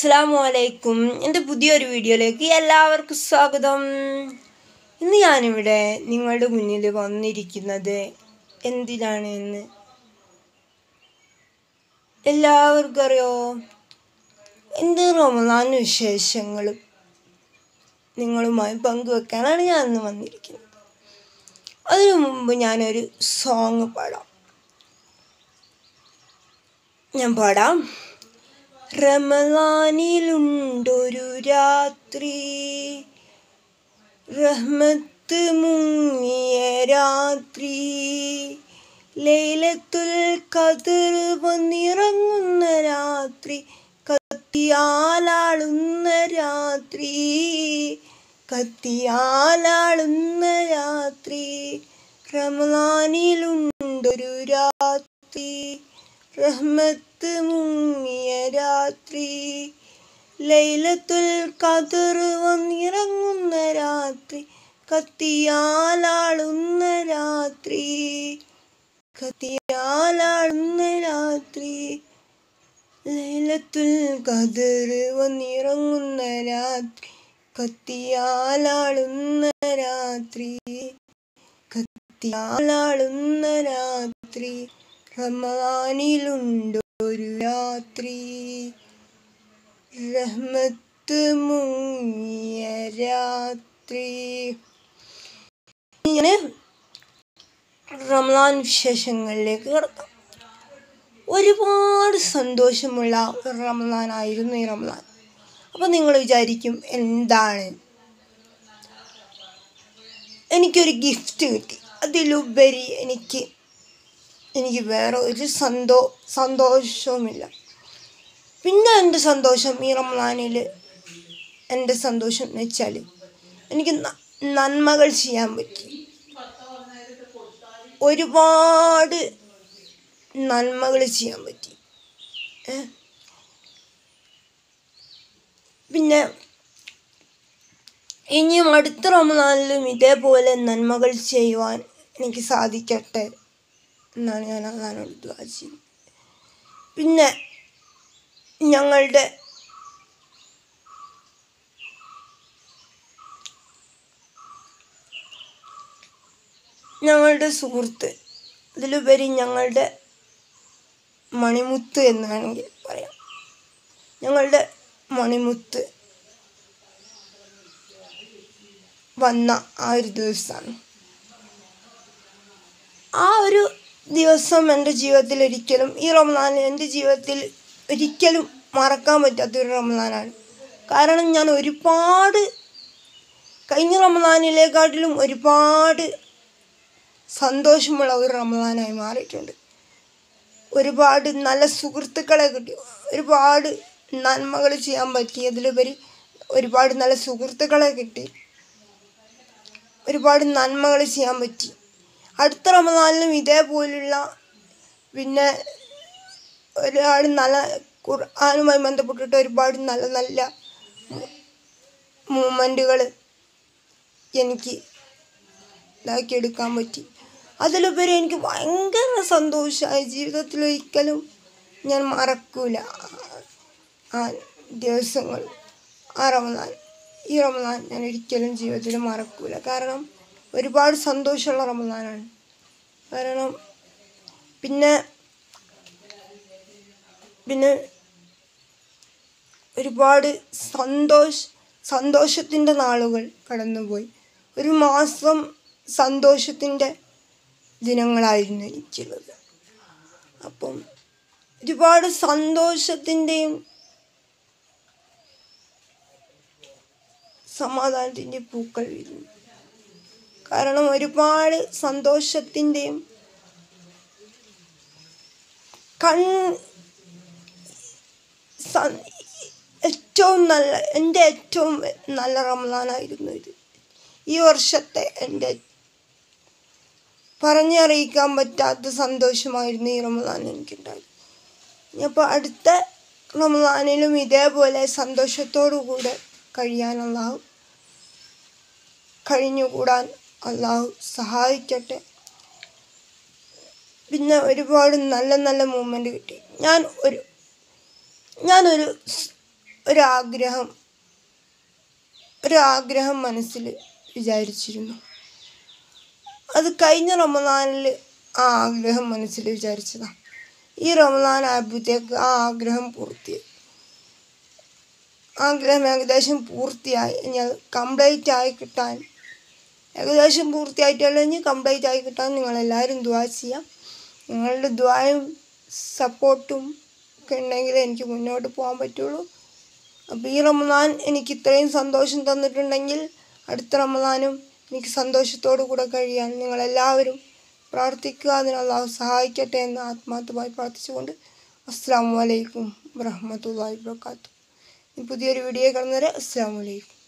അസ്സാം വലൈക്കും എൻ്റെ പുതിയൊരു വീഡിയോയിലേക്ക് എല്ലാവർക്കും സ്വാഗതം ഇന്ന് ഞാനിവിടെ നിങ്ങളുടെ മുന്നിൽ വന്നിരിക്കുന്നത് എന്തിനാണ് എന്ന് എല്ലാവർക്കും അറിയോ എൻ്റെ റമദാൻ വിശേഷങ്ങൾ നിങ്ങളുമായി പങ്കുവെക്കാനാണ് ഞാൻ ഇന്ന് വന്നിരിക്കുന്നത് അതിനു മുമ്പ് ഞാനൊരു സോങ് പാടാം ഞാൻ പാടാം റമലാനിലുണ്ടൊരു രാത്രി റഹ്മത്ത് മുങ്ങിയ രാത്രി ലൈലത്തുൽ ഖദർ വന്നിറങ്ങുന്ന രാത്രി കത്തിയാലാളുന്ന രാത്രി കത്തിയാലാളുന്ന രാത്രി റമലാനിലുണ്ടൊരു രാത്രി റഹ്മത്ത് മുങ്ങിയ രാത്രി ലൈലത്തുൽ ഖദർ വന്നിറങ്ങുന്ന രാത്രി കത്തിയാലാളുന്ന രാത്രി കത്തിയാലാളുന്ന രാത്രി ലൈലത്തുൽ ഖദർ വന്നിറങ്ങുന്ന രാത്രി കത്തിയാലാളുന്ന രാത്രി കത്തിയാലാളുന്ന രാത്രി റമദാനിലുണ്ടൊരു രാത്രി റഹ്മത്ത് മുങ്ങിയ രാത്രി ഇങ്ങനെ റമദാൻ വിശേഷങ്ങളിലേക്ക് കിടക്കാം ഒരുപാട് സന്തോഷമുള്ള ഒരു റമദാനായിരുന്നു ഈ റമദാൻ അപ്പം നിങ്ങൾ വിചാരിക്കും എന്താണ് എനിക്കൊരു ഗിഫ്റ്റ് കിട്ടി അതിലുപരി എനിക്ക് എനിക്ക് വേറെ ഒരു സന്തോ സന്തോഷവുമില്ല പിന്നെ എൻ്റെ സന്തോഷം ഈ റംലാനിൽ എൻ്റെ സന്തോഷം എന്ന് വെച്ചാൽ എനിക്ക് ന- നന്മകൾ ചെയ്യാൻ പറ്റി ഒരുപാട് നന്മകൾ ചെയ്യാൻ പറ്റി ഏ? പിന്നെ ഇനിയും അടുത്ത റമദാനിലും ഇതേപോലെ നന്മകൾ ചെയ്യുവാൻ എനിക്ക് സാധിക്കട്ടെ എന്നാണ് ഞാൻ അള്ളഹാനോട് ദുആ ചെയ്യുന്നത് പിന്നെ ഞങ്ങളുടെ ഞങ്ങളുടെ സുഹൃത്ത് ഇതിലുപരി ഞങ്ങളുടെ മണിമുത്ത് എന്ന് വേണമെങ്കിൽ പറയാം ഞങ്ങളുടെ മണിമുത്ത് വന്ന ആ ഒരു ദിവസമാണ് ആ ഒരു ദിവസം എൻ്റെ ജീവിതത്തിൽ ഒരിക്കലും ഈ റംസാൻ എൻ്റെ ജീവിതത്തിൽ ഒരിക്കലും മറക്കാൻ പറ്റാത്തൊരു റംസാനാണ് കാരണം ഞാൻ ഒരുപാട് കഴിഞ്ഞ റംസാനിലേക്കാട്ടിലും ഒരുപാട് സന്തോഷമുള്ള ഒരു റംസാനായി മാറിയിട്ടുണ്ട് ഒരുപാട് നല്ല സുഹൃത്തുക്കളെ കിട്ടി ഒരുപാട് നന്മകൾ ചെയ്യാൻ പറ്റി അതിലുപരി ഒരുപാട് നല്ല സുഹൃത്തുക്കളെ കിട്ടി ഒരുപാട് നന്മകൾ ചെയ്യാൻ പറ്റി അടുത്ത റമദാനിലും ഇതേപോലുള്ള പിന്നെ ഒരുപാട് നല്ല ഖുർആാനുമായി ബന്ധപ്പെട്ടിട്ട് ഒരുപാട് നല്ല നല്ല മൂമെൻറ്റുകൾ എനിക്ക് ഇതാക്കിയെടുക്കാൻ പറ്റി അതിലുപരി എനിക്ക് ഭയങ്കര സന്തോഷമായി ജീവിതത്തിൽ ഒരിക്കലും ഞാൻ മറക്കൂല ആ ദിവസങ്ങൾ ആ റമദാൻ ഈ റമദാൻ ഞാൻ ഒരിക്കലും ജീവിതത്തിൽ മറക്കൂല കാരണം ഒരുപാട് സന്തോഷമുള്ള റമദാനാണ് കാരണം പിന്നെ പിന്നെ ഒരുപാട് സന്തോഷ സന്തോഷത്തിൻ്റെ നാളുകൾ കടന്നുപോയി ഒരു മാസം സന്തോഷത്തിൻ്റെ ദിനങ്ങളായിരുന്നു എനിക്കുള്ളത് അപ്പം ഒരുപാട് സന്തോഷത്തിൻ്റെയും സമാധാനത്തിൻ്റെ പൂക്കൾ വിരിഞ്ഞു കാരണം ഒരുപാട് സന്തോഷത്തിൻ്റെയും കൺ സ- ഏറ്റവും നല്ല എൻ്റെ ഏറ്റവും നല്ല റമദാനായിരുന്നു ഇത് ഈ വർഷത്തെ എൻ്റെ പറഞ്ഞറിയിക്കാൻ പറ്റാത്ത സന്തോഷമായിരുന്നു ഈ റമദാൻ എനിക്കുണ്ടായത് അപ്പോൾ അടുത്ത റമദാനിലും ഇതേപോലെ സന്തോഷത്തോടു കൂടെ കഴിയാൻ അള്ളാഹു കഴിഞ്ഞുകൂടാൻ അള്ളാഹു സഹായിക്കട്ടെ പിന്നെ ഒരുപാട് നല്ല നല്ല മൂമെൻ്റ് കിട്ടി ഞാൻ ഒരു ഞാനൊരു സ്- ഒരാഗ്രഹം ഒരാഗ്രഹം മനസ്സിൽ വിചാരിച്ചിരുന്നു അത് കഴിഞ്ഞ റമദാനിൽ ആ ആഗ്രഹം മനസ്സിൽ വിചാരിച്ചതാണ് ഈ റമദാൻ ആയപ്പോഴത്തേക്ക് ആ ആഗ്രഹം പൂർത്തിയായി ആഗ്രഹം ഏകദേശം പൂർത്തിയായി ഇനി അത് കംപ്ലീറ്റ് ആയി കിട്ടാൻ ഏകദേശം പൂർത്തിയായിട്ടല്ല ഇനി കംപ്ലീറ്റ് ആയി കിട്ടാൻ നിങ്ങളെല്ലാവരും ദ്വാ ചെയ്യാം നിങ്ങളുടെ ദ്വായും സപ്പോർട്ടും ഒക്കെ ഉണ്ടെങ്കിൽ എനിക്ക് മുന്നോട്ട് പോകാൻ പറ്റുള്ളൂ അപ്പോൾ ഈ റമദാൻ എനിക്ക് ഇത്രയും സന്തോഷം തന്നിട്ടുണ്ടെങ്കിൽ അടുത്ത റമദാനും എനിക്ക് സന്തോഷത്തോടു കൂടെ കഴിയാൻ നിങ്ങളെല്ലാവരും പ്രാർത്ഥിക്കുക അതിന് അള്ളാഹു സഹായിക്കട്ടെ എന്ന് ആത്മാർത്ഥമായി പ്രാർത്ഥിച്ചുകൊണ്ട് അസ്സാം വലൈക്കും വറഹമത്തല്ലാ വാത്തു പുതിയൊരു വീഡിയോ കാണുന്നവരെ അസ്സാം വലൈക്കും